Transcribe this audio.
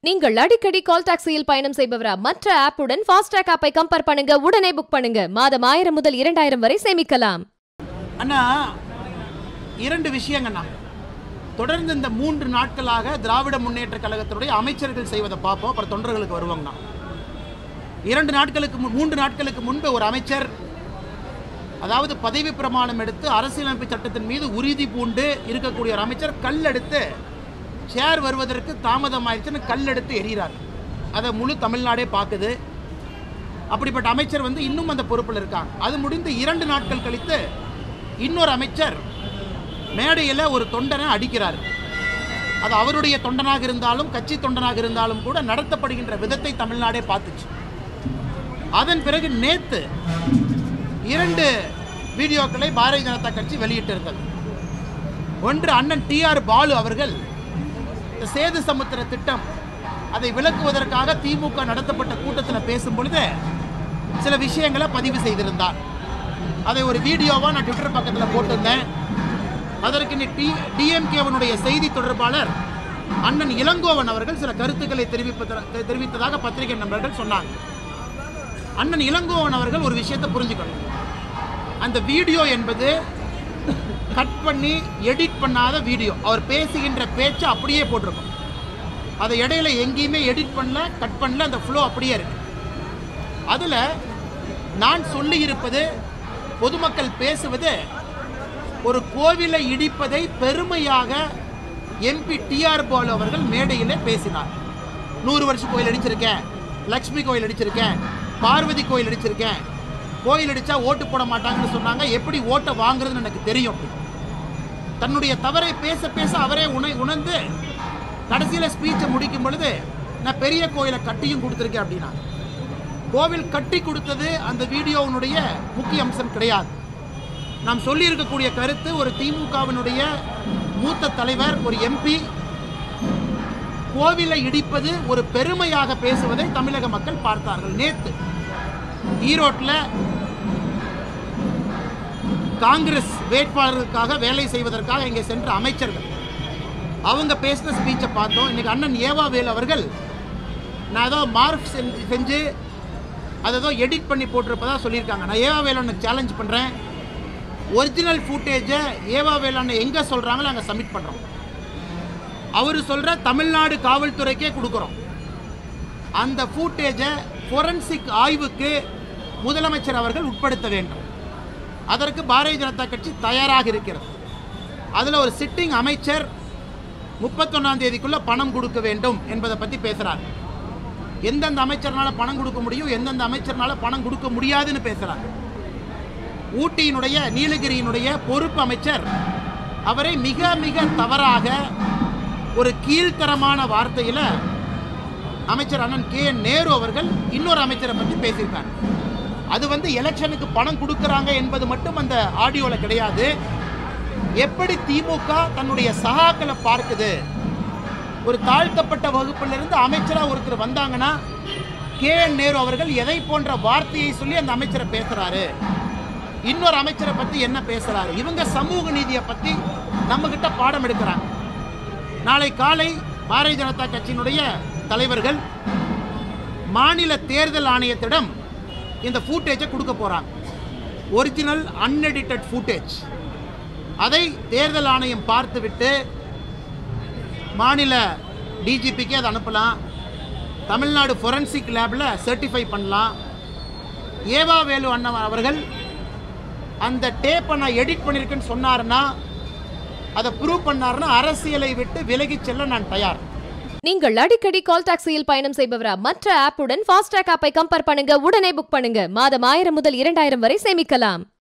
நீங்கள் அடிக்கடி கால் டாக்ஸியில் பயணம் செய்பவரா மற்ற ஆப்புடன் ஃபாஸ்டாக் ஆப்பை கம்பேர் பண்ணுங்க உடனே புக் பண்ணுங்க மாதம் ஆயிரம் முதல் இரண்டாயிரம் வரை சேமிக்கலாம் அண்ணா இரண்டு விஷயங்கண்ணா தொடர்ந்து இந்த மூன்று நாட்களாக திராவிட முன்னேற்ற கழகத்தினுடைய அமைச்சர்கள் செய்வதை பார்ப்போம் அப்புறம் தொண்டர்களுக்கு வருவாங்கண்ணா இரண்டு நாட்களுக்கு மு- மூன்று நாட்களுக்கு முன்பு ஒரு அமைச்சர் அதாவது பதவி பிரமாணம் எடுத்து அரசியலமைப்பு சட்டத்தின் மீது உறுதி பூண்டு இருக்கக்கூடிய ஒரு அமைச்சர் கல் எடுத்து சேர் வருவதற்கு தாமதம் ஆயிடுச்சுன்னு கல் எடுத்து எறிகிறார் அதை முழு தமிழ்நாடே பார்க்குது அப்படிப்பட்ட அமைச்சர் வந்து இன்னும் அந்த பொறுப்பில் இருக்காங்க அது முடிந்து இரண்டு நாட்கள் கழித்து இன்னொரு அமைச்சர் மேடையில் ஒரு தொண்டனை அடிக்கிறார் அது அவருடைய தொண்டனாக இருந்தாலும் கட்சி தொண்டனாக இருந்தாலும் கூட நடத்தப்படுகின்ற விதத்தை தமிழ்நாடே பார்த்துச்சு அதன் பிறகு நேத்து இரண்டு வீடியோக்களை பாரதிய ஜனதா கட்சி வெளியிட்டிருந்தது ஒன்று அண்ணன் டிஆர் பாலு அவர்கள் இந்த சேது சமுத்திர திட்டம் அதை விளக்குவதற்காக திமுக நடத்தப்பட்ட கூட்டத்தில் பேசும் பொழுது சில விஷயங்களை பதிவு செய்திருந்தார் அதை ஒரு வீடியோவாக நான் ட்விட்டர் பக்கத்தில் போட்டிருந்தேன் அதற்கு நீ டி டிஎம்கேவனுடைய செய்தி தொடர்பாளர் அண்ணன் இளங்கோவன் அவர்கள் சில கருத்துக்களை தெரிவிப்பத தெரிவித்ததாக பத்திரிகை நண்பர்கள் சொன்னாங்க அண்ணன் இளங்கோவன் அவர்கள் ஒரு விஷயத்தை புரிஞ்சுக்கணும் அந்த வீடியோ என்பது கட் பண்ணி எடிட் பண்ணாத வீடியோ அவர் பேசுகின்ற பேச்சு அப்படியே போட்டிருக்கும் அதை இடையில எங்கேயுமே எடிட் பண்ணல கட் பண்ணல அந்த ஃப்ளோ அப்படியே இருக்கு அதில் நான் சொல்லி இருப்பது பொதுமக்கள் பேசுவது ஒரு கோவிலை இடிப்பதை பெருமையாக எம்பி டிஆர் பாலு அவர்கள் மேடையிலே பேசினார் நூறு வருஷம் கோயில் அடிச்சிருக்கேன் லக்ஷ்மி கோயில் அடிச்சிருக்கேன் பார்வதி கோயில் அடிச்சிருக்கேன் கோயில் அடிச்சா ஓட்டு போட மாட்டாங்கன்னு சொன்னாங்க எப்படி ஓட்டை வாங்குறதுன்னு எனக்கு தெரியும் அப்படி. தன்னுடைய தவறை பேச பேச அவரே உணை உணர்ந்து கடைசியில் ஸ்பீச்சை முடிக்கும் பொழுது நான் பெரிய கோயிலை கட்டியும் கொடுத்துருக்கேன் அப்படின்னா கோவில் கட்டி கொடுத்தது அந்த வீடியோவினுடைய முக்கிய அம்சம் கிடையாது நாம் சொல்லியிருக்கக்கூடிய கருத்து ஒரு திமுகவினுடைய மூத்த தலைவர் ஒரு எம்பி கோவிலை இடிப்பது ஒரு பெருமையாக பேசுவதை தமிழக மக்கள் பார்த்தார்கள் நேத்து ஈரோட்டில் காங்கிரஸ் வேட்பாளர்களுக்காக வேலை செய்வதற்காக இங்கே சென்ற அமைச்சர்கள் அவங்க பேசின ஸ்பீச்சை பார்த்தோம் இன்னைக்கு அண்ணன் ஏவாவேல் அவர்கள் நான் ஏதோ மார்க் செஞ்சு செஞ்சு அதை ஏதோ எடிட் பண்ணி போட்டிருப்பதா சொல்லியிருக்காங்க நான் ஏவாவேலனை சேலஞ்ச் பண்ணுறேன் ஒரிஜினல் ஃபுட்டேஜை ஏவாவேலனை எங்கே சொல்கிறாங்களோ அங்கே சப்மிட் பண்ணுறோம் அவர் சொல்கிற தமிழ்நாடு காவல்துறைக்கே கொடுக்குறோம் அந்த ஃபுட்டேஜை ஃபொரன்சிக் ஆய்வுக்கு முதலமைச்சர் அவர்கள் உட்படுத்த வேண்டும் அதற்கு பாரதிய ஜனதா கட்சி தயாராக இருக்கிறது அதில் ஒரு சிட்டிங் அமைச்சர் முப்பத்தொன்னாம் தேதிக்குள்ள பணம் கொடுக்க வேண்டும் என்பதை பற்றி பேசுகிறார் எந்தெந்த அமைச்சர்னால பணம் கொடுக்க முடியும் எந்தெந்த அமைச்சர்னால பணம் கொடுக்க முடியாதுன்னு பேசுகிறார் ஊட்டியினுடைய நீலகிரியினுடைய பொறுப்பு அமைச்சர் அவரை மிக மிக தவறாக ஒரு கீழ்த்தரமான வார்த்தையில் அமைச்சர் அண்ணன் கே என் நேரு அவர்கள் இன்னொரு அமைச்சரை பற்றி பேசியிருக்காங்க அது வந்து எலெக்ஷனுக்கு பணம் கொடுக்கறாங்க என்பது மட்டும் அந்த ஆடியோவில் கிடையாது எப்படி திமுக தன்னுடைய சகாக்களை பார்க்குது ஒரு தாழ்த்தப்பட்ட வகுப்பிலிருந்து அமைச்சராக ஒருத்தர் வந்தாங்கன்னா கே என் நேரு அவர்கள் எதை போன்ற வார்த்தையை சொல்லி அந்த அமைச்சரை பேசுறாரு இன்னொரு அமைச்சரை பத்தி என்ன பேசுறாரு இவங்க சமூக நீதியை பத்தி நம்ம கிட்ட பாடம் எடுக்கிறாங்க நாளை காலை பாரதிய ஜனதா கட்சியினுடைய தலைவர்கள் மாநில தேர்தல் ஆணையத்திடம் இந்த ஃபூட்டேஜை கொடுக்க போறாங்க ஒரிஜினல் அன்எடிட்டட் ஃபூட்டேஜ் அதை தேர்தல் ஆணையம் பார்த்துவிட்டு மாநில டிஜிபிக்கு அதை அனுப்பலாம் தமிழ்நாடு ஃபொரன்சிக் லேபில் சர்டிஃபை பண்ணலாம் ஏவா வேலு அண்ணன் அவர்கள் அந்த டேப்பை நான் எடிட் பண்ணியிருக்கேன்னு சொன்னாருன்னா அதை ப்ரூவ் பண்ணாருன்னா அரசியலை விட்டு விலகிச் செல்ல நான் தயார் நீங்கள் அடிக்கடி கால் டாக்ஸியில் பயணம் செய்பவரா மற்ற ஆப்புடன் ஃபாஸ்டாக் ஆப்பை கம்பேர் பண்ணுங்க உடனே புக் பண்ணுங்க மாதம் ஆயிரம் முதல் இரண்டாயிரம் வரை சேமிக்கலாம்